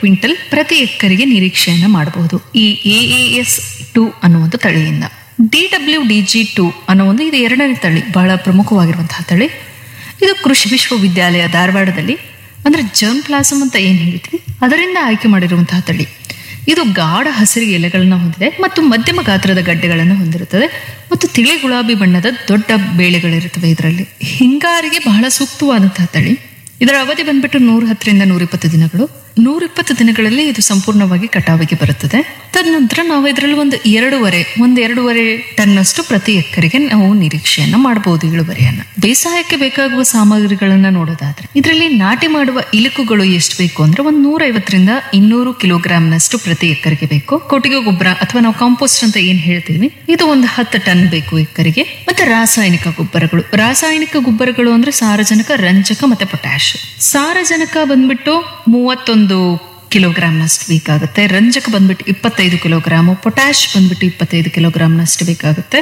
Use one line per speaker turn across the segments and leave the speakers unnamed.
quintal ಪ್ರತಿ ಎಕರೆಗೆ ನಿರೀಕ್ಷೆಯನ್ನು ಮಾಡಬಹುದು ಈ ಎ ಎಸ್ ಟು ಅನ್ನುವಂಥ ತಳಿಯಿಂದ D W D G two ಅನ್ನೋ ಒಂದು ಇದು ಎರಡನೇ ತಳಿ ಬಹಳ ಪ್ರಮುಖವಾಗಿರುವಂತಹ ತಳಿ ಇದು ಕೃಷಿ ವಿಶ್ವವಿದ್ಯಾಲಯ ಧಾರವಾಡದಲ್ಲಿ ಅಂದ್ರೆ ಜರ್ಮ್ ಪ್ಲಾಸಮ್ ಅಂತ ಏನು ಹೇಳ್ತೀವಿ ಅದರಿಂದ ಆಯ್ಕೆ ಮಾಡಿರುವಂತಹ ತಳಿ ಇದು ಗಾಢ ಹಸಿರು ಎಲೆಗಳನ್ನು ಹೊಂದಿದೆ ಮತ್ತು ಮಧ್ಯಮ ಗಾತ್ರದ ಗಡ್ಡೆಗಳನ್ನು ಹೊಂದಿರುತ್ತದೆ ಮತ್ತು ತಿಳಿ ಗುಲಾಬಿ ಬಣ್ಣದ ದೊಡ್ಡ ಬೇಳೆಗಳಿರುತ್ತವೆ ಇದರಲ್ಲಿ ಹಿಂಗಾರಿಗೆ ಬಹಳ ಸೂಕ್ತವಾದಂತಹ ತಳಿ ಇದರ ಅವಧಿ ಬಂದ್ಬಿಟ್ಟು ನೂರ ಹತ್ತರಿಂದ ನೂರ ಇಪ್ಪತ್ತು ದಿನಗಳು ನೂರ ಇಪ್ಪತ್ತು ದಿನಗಳಲ್ಲಿ ಇದು ಸಂಪೂರ್ಣವಾಗಿ ಕಟಾವಿಗೆ ಬರುತ್ತದೆ ತದನಂತರ ನಾವು ಇದರಲ್ಲಿ ಒಂದು ಎರಡೂವರೆ ಒಂದು ಎರಡೂವರೆ ಟನ್ನಷ್ಟು ಪ್ರತಿ ಎಕರೆಗೆ ನಾವು ನಿರೀಕ್ಷೆಯನ್ನ ಮಾಡಬಹುದು ಇಳುವರಿಯನ್ನ ಬೇಸಾಯಕ್ಕೆ ಬೇಕಾಗುವ ಸಾಮಗ್ರಿಗಳನ್ನ ನೋಡೋದಾದ್ರೆ ಇದರಲ್ಲಿ ನಾಟಿ ಮಾಡುವ ಇಲುಕುಗಳು ಎಷ್ಟು ಬೇಕು ಅಂದ್ರೆ ಒಂದು ನೂರ ಐವತ್ತರಿಂದ ಇನ್ನೂರು ಕಿಲೋಗ್ರಾಂನಷ್ಟು ಪ್ರತಿ ಎಕರೆಗೆ ಬೇಕು ಕೊಟ್ಟಿಗೆ ಗೊಬ್ಬರ ಅಥವಾ ನಾವು ಕಾಂಪೋಸ್ಟ್ ಅಂತ ಏನ್ ಹೇಳ್ತೀವಿ ಇದು ಒಂದು ಹತ್ತು ಟನ್ ಬೇಕು ಎಕರೆಗೆ ಮತ್ತೆ ರಾಸಾಯನಿಕ ಗೊಬ್ಬರಗಳು ರಾಸಾಯನಿಕ ಗೊಬ್ಬರಗಳು ಅಂದ್ರೆ ಸಾರಜನಕ ರಂಜಕ ಮತ್ತೆ ಪೊಟ್ಯಾಶ್ ಸಾರಜನಕ ಬಂದ್ಬಿಟ್ಟು ಮೂವತ್ತೊಂದು ಕಿಲೋಗ್ರಾಮ್ನಷ್ಟು ಬೇಕಾಗುತ್ತೆ ರಂಜಕ ಬಂದ್ಬಿಟ್ಟು ಇಪ್ಪತ್ತೈದು ಕಿಲೋಗ್ರಾಮು ಪೊಟ್ಯಾಶ್ ಬಂದ್ಬಿಟ್ಟು ಇಪ್ಪತ್ತೈದು ಕಿಲೋಗ್ರಾಮ್ನಷ್ಟು ಬೇಕಾಗುತ್ತೆ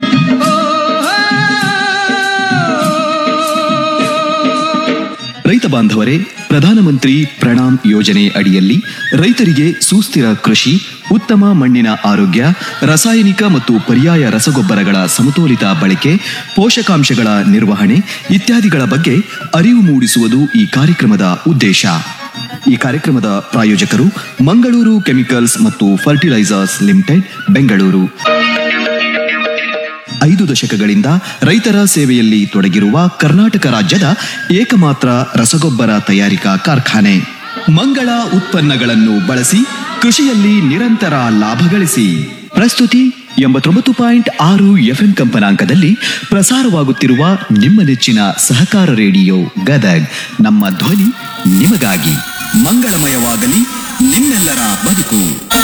ರೈತ ಬಾಂಧವರೇ ಪ್ರಧಾನಮಂತ್ರಿ ಪ್ರಣಾಮ್ ಯೋಜನೆ ಅಡಿಯಲ್ಲಿ ರೈತರಿಗೆ ಸುಸ್ಥಿರ ಕೃಷಿ ಉತ್ತಮ ಮಣ್ಣಿನ ಆರೋಗ್ಯ ರಾಸಾಯನಿಕ ಮತ್ತು ಪರ್ಯಾಯ ರಸಗೊಬ್ಬರಗಳ ಸಮತೋಲಿತ ಬಳಕೆ ಪೋಷಕಾಂಶಗಳ ನಿರ್ವಹಣೆ ಇತ್ಯಾದಿಗಳ ಬಗ್ಗೆ ಅರಿವು ಮೂಡಿಸುವುದು ಈ ಕಾರ್ಯಕ್ರಮದ ಉದ್ದೇಶ ಈ ಕಾರ್ಯಕ್ರಮದ ಪ್ರಾಯೋಜಕರು ಮಂಗಳೂರು ಕೆಮಿಕಲ್ಸ್ ಮತ್ತು ಫರ್ಟಿಲೈಸರ್ಸ್ ಲಿಮಿಟೆಡ್ ಬೆಂಗಳೂರು ಐದು ದಶಕಗಳಿಂದ ರೈತರ ಸೇವೆಯಲ್ಲಿ ತೊಡಗಿರುವ ಕರ್ನಾಟಕ ರಾಜ್ಯದ ಏಕಮಾತ್ರ ರಸಗೊಬ್ಬರ ತಯಾರಿಕಾ ಕಾರ್ಖಾನೆ ಮಂಗಳ ಉತ್ಪನ್ನಗಳನ್ನು ಬಳಸಿ ಕೃಷಿಯಲ್ಲಿ ನಿರಂತರ ಲಾಭ ಗಳಿಸಿ ಪ್ರಸ್ತುತಿ ಎಂಬತ್ತೊಂಬತ್ತು ಪಾಯಿಂಟ್ ಆರು ಎಫ್ಎಂ ಕಂಪನಾಂಕದಲ್ಲಿ ಪ್ರಸಾರವಾಗುತ್ತಿರುವ ನಿಮ್ಮ ನೆಚ್ಚಿನ ಸಹಕಾರ ರೇಡಿಯೋ ಗದಗ್ ನಮ್ಮ ಧ್ವನಿ ನಿಮಗಾಗಿ ಮಂಗಳಮಯವಾಗಲಿ ನಿಮ್ಮೆಲ್ಲರ ಬದುಕು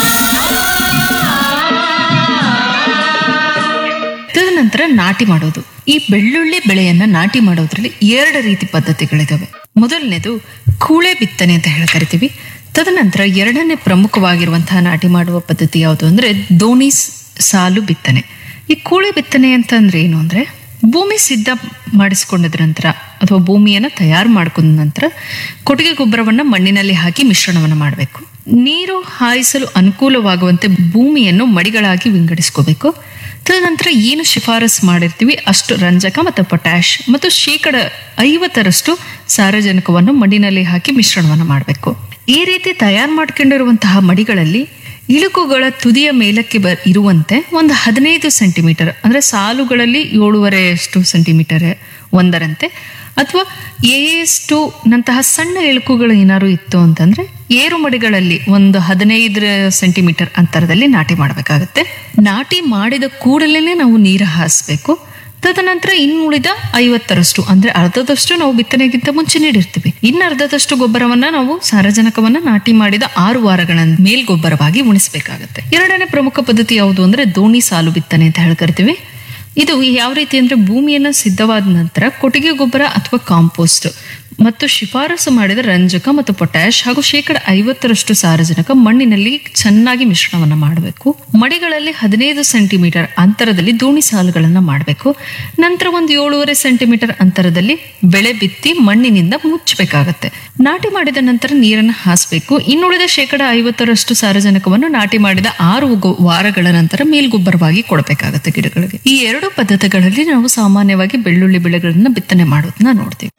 ತದನಂತರ ನಾಟಿ ಮಾಡೋದು ಈ ಬೆಳ್ಳುಳ್ಳಿ ಬೆಳೆಯನ್ನ ನಾಟಿ ಮಾಡೋದ್ರಲ್ಲಿ ಎರಡು ರೀತಿ ಪದ್ಧತಿಗಳಿದಾವೆ ಮೊದಲನೇದು ಕೂಳೆ ಬಿತ್ತನೆ ಅಂತ ಹೇಳಿ ಕರಿತೀವಿ ತದನಂತರ ಎರಡನೇ ಪ್ರಮುಖವಾಗಿರುವಂತಹ ನಾಟಿ ಮಾಡುವ ಪದ್ಧತಿ ಯಾವುದು ಅಂದ್ರೆ ದೋಣಿ ಸ್- ಸಾಲು ಬಿತ್ತನೆ ಈ ಕೂಳೆ ಬಿತ್ತನೆ ಅಂತ ಅಂದ್ರೆ ಏನು ಅಂದ್ರೆ ಭೂಮಿ ಸಿದ್ಧ ಮಾಡಿಸಿಕೊಂಡದ ನಂತರ ಅಥವಾ ಭೂಮಿಯನ್ನ ತಯಾರು ಮಾಡ್ಕೊಂಡ ನಂತರ ಕೊಟ್ಟಿಗೆ ಗೊಬ್ಬರವನ್ನ ಮಣ್ಣಿನಲ್ಲಿ ಹಾಕಿ ಮಿಶ್ರಣವನ್ನ ಮಾಡಬೇಕು ನೀರು ಹಾಯಿಸಲು ಅನುಕೂಲವಾಗುವಂತೆ ಭೂಮಿಯನ್ನು ಮಡಿಗಳಾಗಿ ವಿಂಗಡಿಸ್ಕೋಬೇಕು ತದನಂತರ ಏನು ಶಿಫಾರಸ್ ಮಾಡಿರ್ತೀವಿ ಅಷ್ಟು ರಂಜಕ ಮತ್ತು ಪೊಟ್ಯಾಶ್ ಮತ್ತು ಶೇಕಡ ಐವತ್ತರಷ್ಟು ಸಾರಜನಕವನ್ನು ಮಣ್ಣಿನಲ್ಲಿ ಹಾಕಿ ಮಿಶ್ರಣವನ್ನು ಮಾಡಬೇಕು ಈ ರೀತಿ ತಯಾರು ಮಾಡ್ಕೊಂಡಿರುವಂತಹ ಮಡಿಗಳಲ್ಲಿ ಇಳುಕುಗಳ ತುದಿಯ ಮೇಲಕ್ಕೆ ಬ ಇರುವಂತೆ ಒಂದು ಹದಿನೈದು ಸೆಂಟಿಮೀಟರ್ ಅಂದ್ರೆ ಸಾಲುಗಳಲ್ಲಿ ಏಳೂವರೆಯಷ್ಟು ಸೆಂಟಿಮೀಟರ್ ಒಂದರಂತೆ ಅಥವಾ ಎಷ್ಟು ನಂತಹ ಸಣ್ಣ ಇಳುಕುಗಳು ಏನಾದ್ರು ಇತ್ತು ಅಂತಂದ್ರೆ ಏರು ಮಡಿಗಳಲ್ಲಿ ಒಂದು ಹದಿನೈದು ಸೆಂಟಿಮೀಟರ್ ಅಂತರದಲ್ಲಿ ನಾಟಿ ಮಾಡಬೇಕಾಗತ್ತೆ ನಾಟಿ ಮಾಡಿದ ಕೂಡಲೇ ನಾವು ನೀರು ಹಾಯಿಸ್ಬೇಕು ತದನಂತರ ಇನ್ನುಳಿದ ಐವತ್ತರಷ್ಟು ಅಂದ್ರೆ ಅರ್ಧದಷ್ಟು ನಾವು ಬಿತ್ತನೆಗಿಂತ ಮುಂಚೆ ನೀಡಿರ್ತೀವಿ ಇನ್ನು ಅರ್ಧದಷ್ಟು ಗೊಬ್ಬರವನ್ನ ನಾವು ಸಾರಜನಕವನ್ನ ನಾಟಿ ಮಾಡಿದ ಆರು ವಾರಗಳ ಮೇಲ್ಗೊಬ್ಬರವಾಗಿ ಉಣಿಸಬೇಕಾಗತ್ತೆ ಎರಡನೇ ಪ್ರಮುಖ ಪದ್ಧತಿ ಯಾವುದು ಅಂದ್ರೆ ದೋಣಿ ಸಾಲು ಬಿತ್ತನೆ ಅಂತ ಹೇಳ್ಕರ್ತೀವಿ ಇದು ಯಾವ ರೀತಿ ಅಂದ್ರೆ ಭೂಮಿಯನ್ನ ಸಿದ್ಧವಾದ ನಂತರ ಕೊಟ್ಟಿಗೆ ಗೊಬ್ಬರ ಅಥವಾ ಕಾಂಪೋಸ್ಟ್ ಮತ್ತು ಶಿಫಾರಸು ಮಾಡಿದ ರಂಜಕ ಮತ್ತು ಪೊಟ್ಯಾಶ್ ಹಾಗೂ ಶೇಕಡ ಐವತ್ತರಷ್ಟು ಸಾರಜನಕ ಮಣ್ಣಿನಲ್ಲಿ ಚೆನ್ನಾಗಿ ಮಿಶ್ರಣವನ್ನ ಮಾಡಬೇಕು ಮಡಿಗಳಲ್ಲಿ ಹದಿನೈದು ಸೆಂಟಿಮೀಟರ್ ಅಂತರದಲ್ಲಿ ದೋಣಿ ಸಾಲುಗಳನ್ನ ಮಾಡಬೇಕು ನಂತರ ಒಂದು ಏಳೂವರೆ ಸೆಂಟಿಮೀಟರ್ ಅಂತರದಲ್ಲಿ ಬೆಳೆ ಬಿತ್ತಿ ಮಣ್ಣಿನಿಂದ ಮುಚ್ಚಬೇಕಾಗತ್ತೆ ನಾಟಿ ಮಾಡಿದ ನಂತರ ನೀರನ್ನು ಹಾಸಬೇಕು ಇನ್ನುಳಿದ ಶೇಕಡ ಐವತ್ತರಷ್ಟು ಸಾರಜನಕವನ್ನು ನಾಟಿ ಮಾಡಿದ ಆರು ಗೊ- ವಾರಗಳ ನಂತರ ಮೇಲ್ಗೊಬ್ಬರವಾಗಿ ಕೊಡಬೇಕಾಗತ್ತೆ ಗಿಡಗಳಿಗೆ ಈ ಎರಡು ಪದ್ಧತಿಗಳಲ್ಲಿ ನಾವು ಸಾಮಾನ್ಯವಾಗಿ ಬೆಳ್ಳುಳ್ಳಿ ಬೆಳೆಗಳನ್ನ ಬಿತ್ತನೆ ಮಾಡೋದನ್ನ ನೋಡ್ತೀವಿ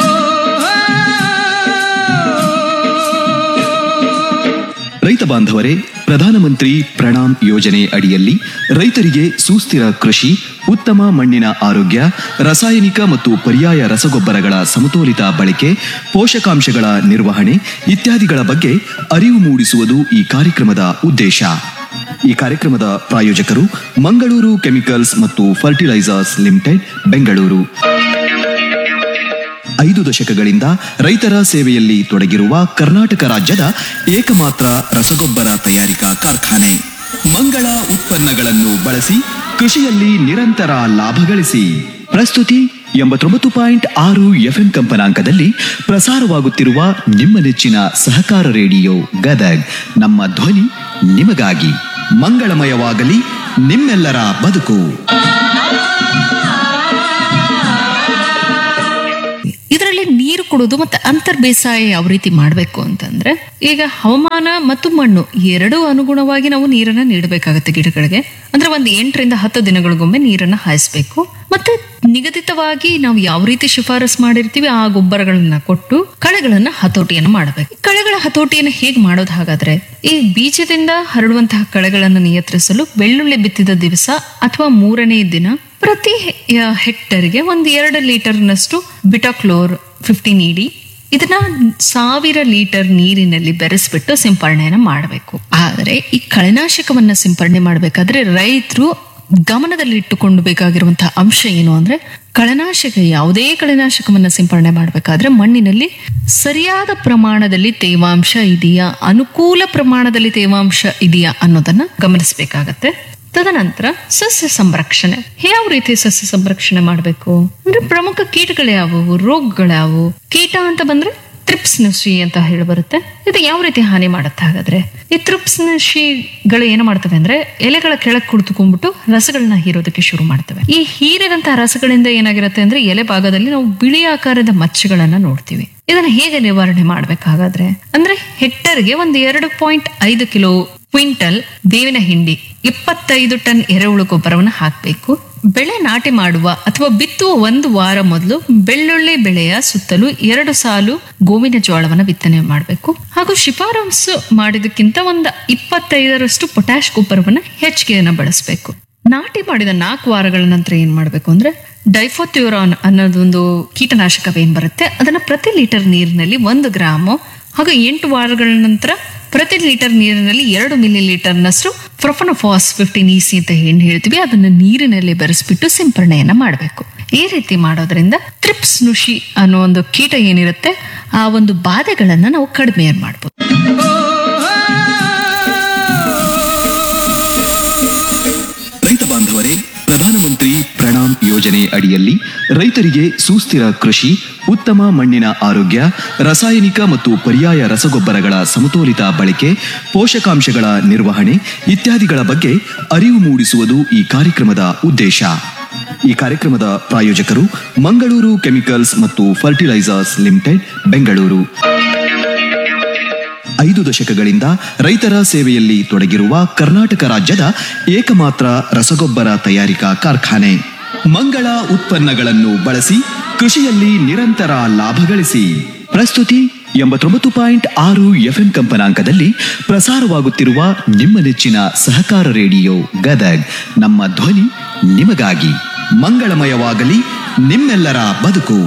ರೈತ ಬಾಂಧವರೇ ಪ್ರಧಾನಮಂತ್ರಿ ಪ್ರಣಾಮ್ ಯೋಜನೆ ಅಡಿಯಲ್ಲಿ ರೈತರಿಗೆ ಸುಸ್ಥಿರ ಕೃಷಿ ಉತ್ತಮ ಮಣ್ಣಿನ ಆರೋಗ್ಯ ರಾಸಾಯನಿಕ ಮತ್ತು ಪರ್ಯಾಯ ರಸಗೊಬ್ಬರಗಳ ಸಮತೋಲಿತ ಬಳಕೆ ಪೋಷಕಾಂಶಗಳ ನಿರ್ವಹಣೆ ಇತ್ಯಾದಿಗಳ ಬಗ್ಗೆ ಅರಿವು ಮೂಡಿಸುವುದು ಈ ಕಾರ್ಯಕ್ರಮದ ಉದ್ದೇಶ ಈ ಕಾರ್ಯಕ್ರಮದ ಪ್ರಾಯೋಜಕರು ಮಂಗಳೂರು ಕೆಮಿಕಲ್ಸ್ ಮತ್ತು ಫರ್ಟಿಲೈಸರ್ಸ್ ಲಿಮಿಟೆಡ್ ಬೆಂಗಳೂರು ಐದು ದಶಕಗಳಿಂದ ರೈತರ ಸೇವೆಯಲ್ಲಿ ತೊಡಗಿರುವ ಕರ್ನಾಟಕ ರಾಜ್ಯದ ಏಕಮಾತ್ರ ರಸಗೊಬ್ಬರ ತಯಾರಿಕಾ ಕಾರ್ಖಾನೆ ಮಂಗಳ ಉತ್ಪನ್ನಗಳನ್ನು ಬಳಸಿ ಕೃಷಿಯಲ್ಲಿ ನಿರಂತರ ಲಾಭ ಗಳಿಸಿ ಪ್ರಸ್ತುತಿ ಎಂಬತ್ತೊಂಬತ್ತು ಪಾಯಿಂಟ್ ಆರು ಎಫ್ಎಂ ಕಂಪನಾಂಕದಲ್ಲಿ ಪ್ರಸಾರವಾಗುತ್ತಿರುವ ನಿಮ್ಮ ನೆಚ್ಚಿನ ಸಹಕಾರ ರೇಡಿಯೋ ಗದಗ್ ನಮ್ಮ ಧ್ವನಿ ನಿಮಗಾಗಿ ಮಂಗಳಮಯವಾಗಲಿ ನಿಮ್ಮೆಲ್ಲರ ಬದುಕು
ಇದರಲ್ಲಿ ನೀರು ನೀರು ಕೊಡೋದು ಮತ್ತೆ ಅಂತರ್ ಬೇಸಾಯ ಯಾವ ರೀತಿ ಮಾಡಬೇಕು ಅಂತಂದ್ರೆ ಈಗ ಹವಾಮಾನ ಮತ್ತು ಮಣ್ಣು ಎರಡೂ ಅನುಗುಣವಾಗಿ ನಾವು ನೀರನ್ನ ನೀಡಬೇಕಾಗತ್ತೆ ಗಿಡಗಳಿಗೆ ಅಂದ್ರೆ ಒಂದು ಎಂಟರಿಂದ ಹತ್ತು ದಿನಗಳಿಗೊಮ್ಮೆ ನೀರನ್ನ ಹಾಯಿಸ್ಬೇಕು ಮತ್ತೆ ನಿಗದಿತವಾಗಿ ನಾವು ಯಾವ ರೀತಿ ಶಿಫಾರಸ್ ಮಾಡಿರ್ತೀವಿ ಆ ಗೊಬ್ಬರಗಳನ್ನ ಕೊಟ್ಟು ಕಳೆಗಳನ್ನ ಹತೋಟಿಯನ್ನು ಮಾಡಬೇಕು ಕಳೆಗಳ ಹತೋಟಿಯನ್ನು ಹೇಗೆ ಮಾಡೋದು ಹಾಗಾದ್ರೆ ಈ ಬೀಜದಿಂದ ಹರಡುವಂತಹ ಕಳೆಗಳನ್ನು ನಿಯಂತ್ರಿಸಲು ಬೆಳ್ಳುಳ್ಳಿ ಬಿತ್ತಿದ ದಿವಸ ಅಥವಾ ಮೂರನೇ ದಿನ ಪ್ರತಿ ಹೆ- ಹೆಕ್ಟರ್ಗೆ ಒಂದು ಎರಡು ಲೀಟರ್ನಷ್ಟು ಬಿಟಾಕ್ಲೋರ್ ಫಿಫ್ಟೀನ್ ಇಡಿ ಇದನ್ನ ಸಾವಿರ ಲೀಟರ್ ನೀರಿನಲ್ಲಿ ಬೆರೆಸ್ಬಿಟ್ಟು ಸಿಂಪರಣೆಯನ್ನ ಮಾಡಬೇಕು ಆದರೆ ಈ ಕಳೆನಾಶಕವನ್ನ ಸಿಂಪರಣೆ ಮಾಡಬೇಕಾದ್ರೆ ರೈತರು ಗಮನದಲ್ಲಿ ಇಟ್ಟುಕೊಂಡು ಬೇಕಾಗಿರುವಂತಹ ಅಂಶ ಏನು ಅಂದ್ರೆ ಕಳೆನಾಶಕ ಯಾವುದೇ ಕಳೆನಾಶಕವನ್ನ ಸಿಂಪರಣೆ ಮಾಡಬೇಕಾದ್ರೆ ಮಣ್ಣಿನಲ್ಲಿ ಸರಿಯಾದ ಪ್ರಮಾಣದಲ್ಲಿ ತೇವಾಂಶ ಇದೆಯಾ ಅನುಕೂಲ ಪ್ರಮಾಣದಲ್ಲಿ ತೇವಾಂಶ ಇದೆಯಾ ಅನ್ನೋದನ್ನ ಗಮನಿಸಬೇಕಾಗತ್ತೆ ತದನಂತರ ಸಸ್ಯ ಸಂರಕ್ಷಣೆ ಯಾವ ರೀತಿ ಸಸ್ಯ ಸಂರಕ್ಷಣೆ ಮಾಡಬೇಕು ಅಂದ್ರೆ ಪ್ರಮುಖ ಕೀಟಗಳು ಯಾವುವು ರೋಗಗಳು ಯಾವುವು ಕೀಟ ಅಂತ ಬಂದ್ರೆ ತ್ರಿಪ್ಸ್ ನುಷಿ ಅಂತ ಹೇಳಿ ಬರುತ್ತೆ ಇದು ಯಾವ ರೀತಿ ಹಾನಿ ಮಾಡುತ್ತೆ ಹಾಗಾದ್ರೆ ಈ ತ್ರಿಪ್ಸ್ ನುಷಿಗಳು ಏನು ಮಾಡ್ತವೆ ಅಂದ್ರೆ ಎಲೆಗಳ ಕೆಳಗೆ ಕುಳಿತುಕೊಂಡ್ಬಿಟ್ಟು ರಸಗಳನ್ನ ಹೀರೋದಕ್ಕೆ ಶುರು ಮಾಡ್ತವೆ ಈ ಹೀರಿದಂತಹ ರಸಗಳಿಂದ ಏನಾಗಿರುತ್ತೆ ಅಂದ್ರೆ ಎಲೆ ಭಾಗದಲ್ಲಿ ನಾವು ಬಿಳಿ ಆಕಾರದ ಮಚ್ಚೆಗಳನ್ನ ನೋಡ್ತೀವಿ ಇದನ್ನ ಹೇಗೆ ನಿವಾರಣೆ ಮಾಡ್ಬೇಕಾಗಾದ್ರೆ ಅಂದ್ರೆ ಹೆಕ್ಟರ್ಗೆ ಒಂದು ಎರಡು ಪಾಯಿಂಟ್ ಐದು ಕಿಲೋ ಕ್ವಿಂಟಲ್ ಬೇವಿನ ಹಿಂಡಿ ಇಪ್ಪತ್ತೈದು ಟನ್ ಎರೆಹುಳು ಗೊಬ್ಬರವನ್ನು ಹಾಕಬೇಕು ಬೆಳೆ ನಾಟಿ ಮಾಡುವ ಅಥವಾ ಬಿತ್ತುವ ಒಂದು ವಾರ ಮೊದಲು ಬೆಳ್ಳುಳ್ಳಿ ಬೆಳೆಯ ಸುತ್ತಲೂ ಎರಡು ಸಾಲು ಗೋವಿನ ಜೋಳವನ್ನು ಬಿತ್ತನೆ ಮಾಡಬೇಕು ಹಾಗೂ ಶಿಫಾರಸು ಮಾಡಿದಕ್ಕಿಂತ ಒಂದು ಇಪ್ಪತ್ತೈದರಷ್ಟು ಪೊಟ್ಯಾಶ್ ಗೊಬ್ಬರವನ್ನು ಹೆಚ್ಚಿಗೆಯನ್ನು ಬಳಸಬೇಕು ನಾಟಿ ಮಾಡಿದ ನಾಲ್ಕು ವಾರಗಳ ನಂತರ ಏನ್ ಮಾಡಬೇಕು ಅಂದ್ರೆ ಡೈಫೋಥ್ಯೂರಾನ್ ಅನ್ನೋದೊಂದು ಕೀಟನಾಶಕವೇನ್ ಬರುತ್ತೆ ಅದನ್ನ ಪ್ರತಿ ಲೀಟರ್ ನೀರಿನಲ್ಲಿ ಒಂದು ಗ್ರಾಮು ಹಾಗೂ ಎಂಟು ವಾರಗಳ ನಂತರ ಪ್ರತಿ ಲೀಟರ್ ನೀರಿನಲ್ಲಿ ಎರಡು ಮಿಲಿ ಲೀಟರ್ನಷ್ಟು ಪ್ರೊಫನಫಾಸ್ ಫಿಫ್ಟೀನ್ ಇಸಿ ಅಂತ ಏನ್ ಹೇಳ್ತೀವಿ ಅದನ್ನ ನೀರಿನಲ್ಲಿ ಬೆರೆಸ್ಬಿಟ್ಟು ಸಿಂಪರಣೆಯನ್ನ ಮಾಡಬೇಕು ಈ ರೀತಿ ಮಾಡೋದ್ರಿಂದ ತ್ರಿಪ್ಸ್ ನುಷಿ ಅನ್ನೋ ಒಂದು ಕೀಟ ಏನಿರುತ್ತೆ ಆ ಒಂದು ಬಾಧೆಗಳನ್ನ ನಾವು ಕಡಿಮೆ ಮಾಡ್ಬೋದು
ರೈತ ಬಾಂಧವರೇ ಪ್ರಧಾನಮಂತ್ರಿ ಪ್ರಣಾಮ್ ಯೋಜನೆ ಅಡಿಯಲ್ಲಿ ರೈತರಿಗೆ ಸುಸ್ಥಿರ ಕೃಷಿ ಉತ್ತಮ ಮಣ್ಣಿನ ಆರೋಗ್ಯ ರಾಸಾಯನಿಕ ಮತ್ತು ಪರ್ಯಾಯ ರಸಗೊಬ್ಬರಗಳ ಸಮತೋಲಿತ ಬಳಕೆ ಪೋಷಕಾಂಶಗಳ ನಿರ್ವಹಣೆ ಇತ್ಯಾದಿಗಳ ಬಗ್ಗೆ ಅರಿವು ಮೂಡಿಸುವುದು ಈ ಕಾರ್ಯಕ್ರಮದ ಉದ್ದೇಶ ಈ ಕಾರ್ಯಕ್ರಮದ ಪ್ರಾಯೋಜಕರು ಮಂಗಳೂರು ಕೆಮಿಕಲ್ಸ್ ಮತ್ತು ಫರ್ಟಿಲೈಸರ್ಸ್ ಲಿಮಿಟೆಡ್ ಬೆಂಗಳೂರು ಐದು ದಶಕಗಳಿಂದ ರೈತರ ಸೇವೆಯಲ್ಲಿ ತೊಡಗಿರುವ ಕರ್ನಾಟಕ ರಾಜ್ಯದ ಏಕಮಾತ್ರ ರಸಗೊಬ್ಬರ ತಯಾರಿಕಾ ಕಾರ್ಖಾನೆ ಮಂಗಳ ಉತ್ಪನ್ನಗಳನ್ನು ಬಳಸಿ ಕೃಷಿಯಲ್ಲಿ ನಿರಂತರ ಲಾಭ ಗಳಿಸಿ ಪ್ರಸ್ತುತಿ ಎಂಬತ್ತೊಂಬತ್ತು ಪಾಯಿಂಟ್ ಆರು ಎಫ್ಎಂ ಕಂಪನಾಂಕದಲ್ಲಿ ಪ್ರಸಾರವಾಗುತ್ತಿರುವ ನಿಮ್ಮ ನೆಚ್ಚಿನ ಸಹಕಾರ ರೇಡಿಯೋ ಗದಗ್ ನಮ್ಮ ಧ್ವನಿ ನಿಮಗಾಗಿ ಮಂಗಳಮಯವಾಗಲಿ ನಿಮ್ಮೆಲ್ಲರ ಬದುಕು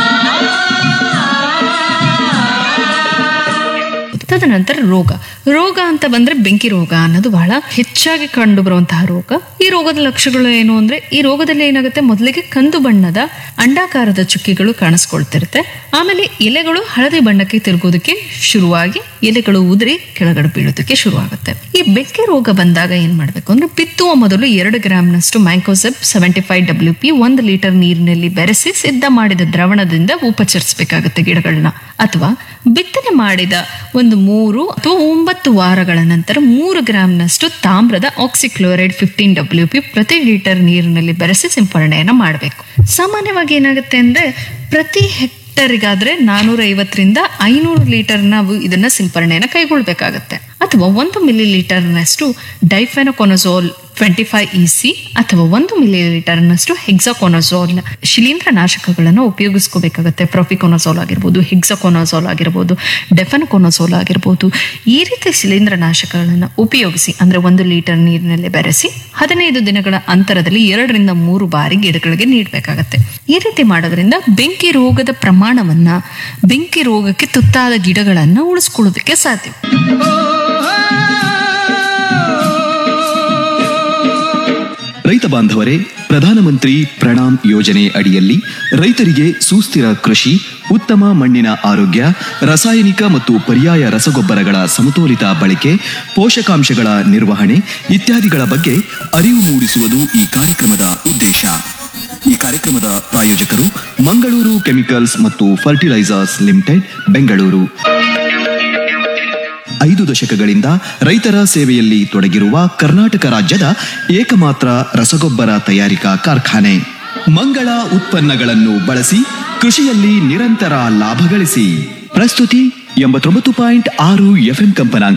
ತದನಂತರ ರೋಗ ರೋಗ ಅಂತ ಬಂದ್ರೆ ಬೆಂಕಿ ರೋಗ ಅನ್ನೋದು ಬಹಳ ಹೆಚ್ಚಾಗಿ ಕಂಡು ಬರುವಂತಹ ರೋಗ ಈ ರೋಗದ ಲಕ್ಷಣಗಳು ಏನು ಅಂದ್ರೆ ಈ ರೋಗದಲ್ಲಿ ಏನಾಗುತ್ತೆ ಮೊದಲಿಗೆ ಕಂದು ಬಣ್ಣದ ಅಂಡಾಕಾರದ ಚುಕ್ಕಿಗಳು ಕಾಣಿಸ್ಕೊಳ್ತಿರುತ್ತೆ ಆಮೇಲೆ ಎಲೆಗಳು ಹಳದಿ ಬಣ್ಣಕ್ಕೆ ತಿರುಗೋದಕ್ಕೆ ಶುರುವಾಗಿ ಎಲೆಗಳು ಉದುರಿ ಕೆಳಗಡೆ ಬೀಳೋದಕ್ಕೆ ಶುರುವಾಗುತ್ತೆ ಈ ಬೆಂಕಿ ರೋಗ ಬಂದಾಗ ಏನ್ ಮಾಡ್ಬೇಕು ಅಂದ್ರೆ ಬಿತ್ತುವ ಮೊದಲು ಎರಡು ಗ್ರಾಮ್ನಷ್ಟು mancozeb seventy five W P ಒಂದು ಲೀಟರ್ ನೀರಿನಲ್ಲಿ ಬೆರೆಸಿ ಸಿದ್ಧ ಮಾಡಿದ ದ್ರವಣದಿಂದ ಉಪಚರಿಸಬೇಕಾಗುತ್ತೆ ಗಿಡಗಳನ್ನ ಅಥವಾ ಬಿತ್ತನೆ ಮಾಡಿದ ಒಂದು ಮೂರು ಅಥವಾ ಒಂಬತ್ತು ವಾರಗಳ ನಂತರ ಮೂರು ಗ್ರಾಮ್ನಷ್ಟು ತಾಮ್ರದ ಆಕ್ಸಿಕ್ಲೋರೈಡ್ ಫಿಫ್ಟೀನ್ ಡಬ್ಲ್ಯೂ ಪಿ ಪ್ರತಿ ಲೀಟರ್ ನೀರಿನಲ್ಲಿ ಬೆರೆಸಿ ಸಿಂಪರಣೆಯನ್ನ ಮಾಡಬೇಕು ಸಾಮಾನ್ಯವಾಗಿ ಏನಾಗುತ್ತೆ ಅಂದ್ರೆ ಪ್ರತಿ ಹೆಕ್ಟರಿಗಾದ್ರೆ ನಾನೂರ ಐವತ್ತರಿಂದ ಐನೂರು ಲೀಟರ್ ನಾವು ಇದನ್ನ ಸಿಂಪರಣೆಯನ್ನ ಕೈಗೊಳ್ಬೇಕಾಗತ್ತೆ ಅಥವಾ ಒಂದು ಮಿಲಿ ಲೀಟರ್ನಷ್ಟು difenoconazole twenty five E C ಅಥವಾ ಒಂದು ಮಿಲಿ ಲೀಟರ್ನಷ್ಟು ಹೆಕ್ಸಾಕೊನಜೋಲ್ ಶಿಲೀಂಧ್ರ ನಾಶಕಗಳನ್ನು ಉಪಯೋಗಿಸ್ಕೋಬೇಕಾಗತ್ತೆ ಪ್ರೊಫಿಕೊನಜೋಲ್ ಆಗಿರ್ಬೋದು ಹೆಕ್ಸಾಕೊನಜೋಲ್ ಆಗಿರ್ಬೋದು ಡೆಫೆನಕೊನಜೋಲ್ ಆಗಿರ್ಬೋದು ಈ ರೀತಿ ಶಿಲೀಂಧ್ರ ನಾಶಕಗಳನ್ನು ಉಪಯೋಗಿಸಿ ಅಂದ್ರೆ ಒಂದು ಲೀಟರ್ ನೀರಿನಲ್ಲಿ ಬೆರೆಸಿ ಹದಿನೈದು ದಿನಗಳ ಅಂತರದಲ್ಲಿ ಎರಡರಿಂದ ಮೂರು ಬಾರಿ ಗಿಡಗಳಿಗೆ ನೀಡಬೇಕಾಗತ್ತೆ ಈ ರೀತಿ ಮಾಡೋದ್ರಿಂದ ಬೆಂಕಿ ರೋಗದ ಪ್ರಮಾಣವನ್ನ ಬೆಂಕಿ ರೋಗಕ್ಕೆ ತುತ್ತಾದ ಗಿಡಗಳನ್ನ ಉಳಿಸ್ಕೊಳ್ಳೋದಕ್ಕೆ ಸಾಧ್ಯ
ರೈತ ಬಾಂಧವರೇ ಪ್ರಧಾನಮಂತ್ರಿ ಪ್ರಣಾಮ್ ಯೋಜನೆ ಅಡಿಯಲ್ಲಿ ರೈತರಿಗೆ ಸುಸ್ಥಿರ ಕೃಷಿ ಉತ್ತಮ ಮಣ್ಣಿನ ಆರೋಗ್ಯ ರಾಸಾಯನಿಕ ಮತ್ತು ಪರ್ಯಾಯ ರಸಗೊಬ್ಬರಗಳ ಸಮತೋಲಿತ ಬಳಕೆ ಪೋಷಕಾಂಶಗಳ ನಿರ್ವಹಣೆ ಇತ್ಯಾದಿಗಳ ಬಗ್ಗೆ ಅರಿವು ಮೂಡಿಸುವುದು ಈ ಕಾರ್ಯಕ್ರಮದ ಉದ್ದೇಶ ಈ ಕಾರ್ಯಕ್ರಮದ ಪ್ರಾಯೋಜಕರು ಮಂಗಳೂರು ಕೆಮಿಕಲ್ಸ್ ಮತ್ತು ಫರ್ಟಿಲೈಸರ್ಸ್ ಲಿಮಿಟೆಡ್ ಬೆಂಗಳೂರು ಐದು ದಶಕಗಳಿಂದ ರೈತರ ಸೇವೆಯಲ್ಲಿ ತೊಡಗಿರುವ ಕರ್ನಾಟಕ ರಾಜ್ಯದ ಏಕಮಾತ್ರ ರಸಗೊಬ್ಬರ ತಯಾರಿಕಾ ಕಾರ್ಖಾನೆ ಮಂಗಳ ಉತ್ಪನ್ನಗಳನ್ನು ಬಳಸಿ ಕೃಷಿಯಲ್ಲಿ ನಿರಂತರ ಲಾಭ ಗಳಿಸಿ ಪ್ರಸ್ತುತಿ ಎಂಬತ್ತೊಂಬತ್ತು ಪಾಯಿಂಟ್ ಆರು ಎಫ್ಎಂ ಕಂಪನಾಂಕ